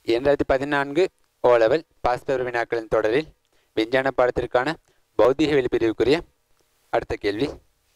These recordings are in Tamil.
இரண்டாயிரத்தி பதினான்கு ஓ லெவல் பாஸ்தவர் வினாக்களின் தொடரில் விஞ்ஞான பாடத்திற்கான பௌதிகவியல் பிரிவுக்குரிய அடுத்த கேள்வி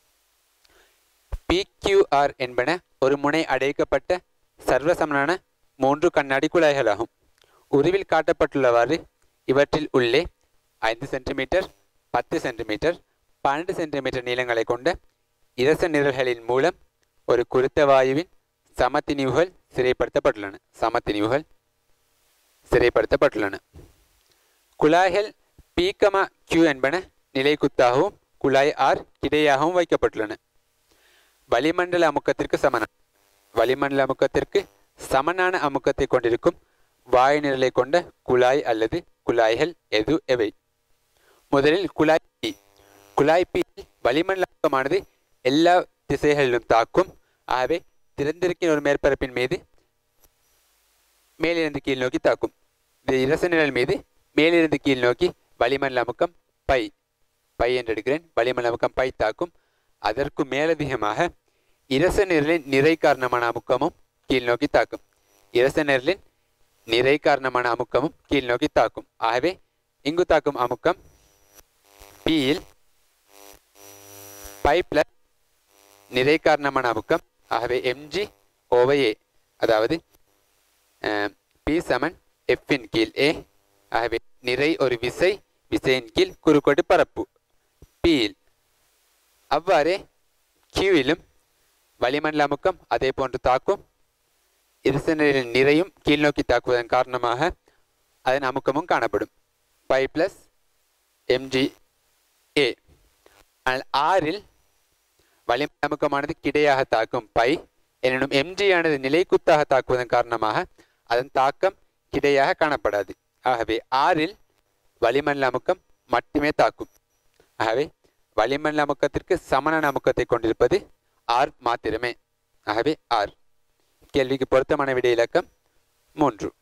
PQR என்பன ஒரு முனை அடைக்கப்பட்ட சர்வசமனான மூன்று கண்ணாடி குழாய்களாகும் உருவில் காட்டப்பட்டுள்ளவாறு இவற்றில் உள்ளே ஐந்து சென்டிமீட்டர் பத்து சென்டிமீட்டர் பன்னெண்டு சென்டிமீட்டர் நீளங்களை கொண்ட இரச நிரல்களின் மூலம் ஒரு குறித்த வாயுவின் சமத்திணிவுகள் சிறைப்படுத்தப்பட்டுள்ளன சமத்திணிவுகள் சிறைப்படுத்தப்பட்டுள்ளன குழாய்கள் பி கமா கியூ என்பன நிலைக்குத்தாகவும் குழாய் ஆர் கிடையாகவும் வைக்கப்பட்டுள்ளன வளிமண்டல அமுக்கத்திற்கு சமன வளிமண்டல அமுக்கத்திற்கு சமனான அமுக்கத்தை கொண்டிருக்கும் வாயு நிரலை கொண்ட குழாய் அல்லது குழாய்கள் எது எவை முதலில் குழாய் பி குழாய் பி வளிமண்டல அமுக்கமானது எல்லா திசைகளிலும் தாக்கும் ஆகவே திறந்திருக்கிற ஒரு மேற்பரப்பின் மீது மேலிருந்து கீழ் நோக்கி தாக்கும் இது இரச நிழல் மீது மேலிருந்து கீழ் நோக்கி வளிமண்டல அமுக்கம் பை பை என்று எடுக்கிறேன் வளிமண்டல அமுக்கம் பை தாக்கும் அதற்கு மேலதிகமாக இரச நிரலின் நிறை காரணமான அமுக்கமும் கீழ் நோக்கி தாக்கும் இரச நிரலின் நிறை காரணமான அமுக்கமும் கீழ் நோக்கி தாக்கும் ஆகவே இங்கு தாக்கும் அமுக்கம் பியில் பை பிளஸ் நிறை காரணமான அமுக்கம் ஆகவே எம்ஜி ஓவை ஏ அதாவது பி சமன் எஃப்பின் கீழ் ஏ ஆகவே நிறை ஒரு விசை விசையின் கீழ் குறுக்கோட்டு பரப்பு பியில் அவ்வாறே கியூவிலும் வளிமண்டல அமுக்கம் அதே போன்று தாக்கும் இருசனின் நிறையும் கீழ்நோக்கி தாக்குவதன் காரணமாக அதன் அமுக்கமும் காணப்படும் பை பிளஸ் எம்ஜி ஏ ஆனால் ஆறில் வளிமண்டல அமுக்கமானது கிடையாக தாக்கும் பை எனினும் எம்ஜி ஆனது நிலைக்குத்தாக தாக்குவதன் காரணமாக அதன் தாக்கம் கிடையாக காணப்படாது ஆகவே ஆறில் வளிமண்டல அமுக்கம் மட்டுமே தாக்கும் ஆகவே வளிமண்டல அமுக்கத்திற்கு சமனான அமுக்கத்தை கொண்டிருப்பது ஆர் மாத்திரமே ஆகவே ஆர் கேள்விக்கு பொருத்தமான விடை இலக்கம் மூன்று